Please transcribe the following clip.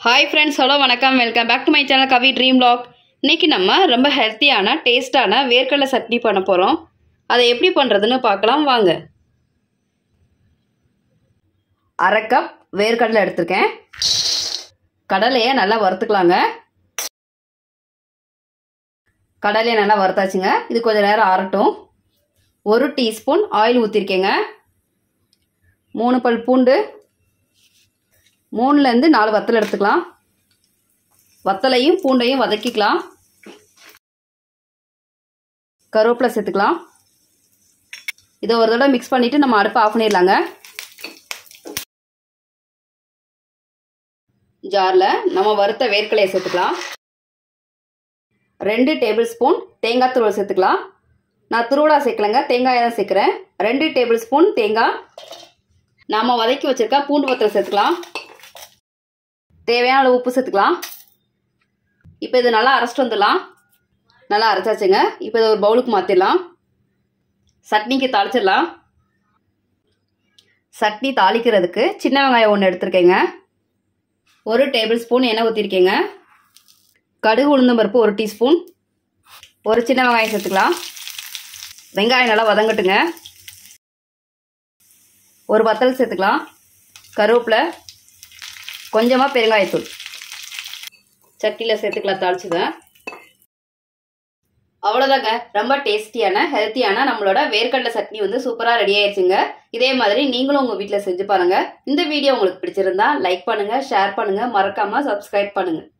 hi friends hello வணக்கம் welcome back to my channel Kavi dream log இன்னைக்கு நம்ம ரொம்ப ஹெல்த்தியான டேஸ்டான வேர்க்கடலை சட்னி பண்ண போகிறோம் அதை எப்படி பண்ணுறதுன்னு பார்க்கலாம் வாங்க அரை கப் வேர்க்கடலை எடுத்திருக்கேன் கடலையை நல்லா வறுத்துக்கலாங்க கடலையை நல்லா வறுத்தாச்சுங்க இது கொஞ்சம் நேரம் ஆறட்டும் ஒரு டீஸ்பூன் ஆயில் ஊற்றிருக்கேங்க மூணு பல் பூண்டு மூணுலேருந்து நாலு வத்தல் எடுத்துக்கலாம் வத்தலையும் பூண்டையும் வதக்கிக்கலாம் கருவேப்பிலை சேர்த்துக்கலாம் இதை ஒரு தடவை மிக்ஸ் பண்ணிவிட்டு நம்ம அடுப்பை ஆஃப் பண்ணிடலாங்க ஜாரில் நம்ம வறுத்த வேர்க்கலையை சேர்த்துக்கலாம் ரெண்டு டேபிள் ஸ்பூன் தேங்காய் துருவல் சேர்த்துக்கலாம் நான் துருவலா சேர்க்கலைங்க தேங்காயை தான் சேர்க்குறேன் ரெண்டு டேபிள் ஸ்பூன் தேங்காய் நாம் வதக்கி வச்சுருக்க பூண்டு வத்தல் சேர்த்துக்கலாம் தேவையான அளவு உப்பு சேர்த்துக்கலாம் இப்போ இது நல்லா அரைச்சிட்டு வந்துடலாம் நல்லா அரைச்சாச்சுங்க இப்போ இதை ஒரு பவுலுக்கு மாற்றிடலாம் சட்னிக்கு தாளிச்சிடலாம் சட்னி தாளிக்கிறதுக்கு சின்ன வெங்காயம் ஒன்று எடுத்துருக்கேங்க ஒரு டேபிள் ஸ்பூன் எண்ணெய் ஊற்றிருக்கேங்க கடுகு உளுந்தம் பருப்பு ஒரு டீஸ்பூன் ஒரு சின்ன வெங்காயம் சேர்த்துக்கலாம் வெங்காயம் நல்லா வதங்கட்டுங்க ஒரு வத்தல் சேர்த்துக்கலாம் கருவேப்பிலை கொஞ்சமாக பெருங்காயத்தூள் சட்டியில் சேர்த்துக்கலாம் தாளிச்சுங்க அவ்வளோதாங்க ரொம்ப டேஸ்டியான ஹெல்த்தியான நம்மளோட வேர்க்கடலை சட்னி வந்து சூப்பராக ரெடி ஆயிடுச்சுங்க இதே மாதிரி நீங்களும் உங்கள் வீட்டில் செஞ்சு பாருங்கள் இந்த வீடியோ உங்களுக்கு பிடிச்சிருந்தா லைக் பண்ணுங்கள் ஷேர் பண்ணுங்கள் மறக்காமல் சப்ஸ்கிரைப் பண்ணுங்கள்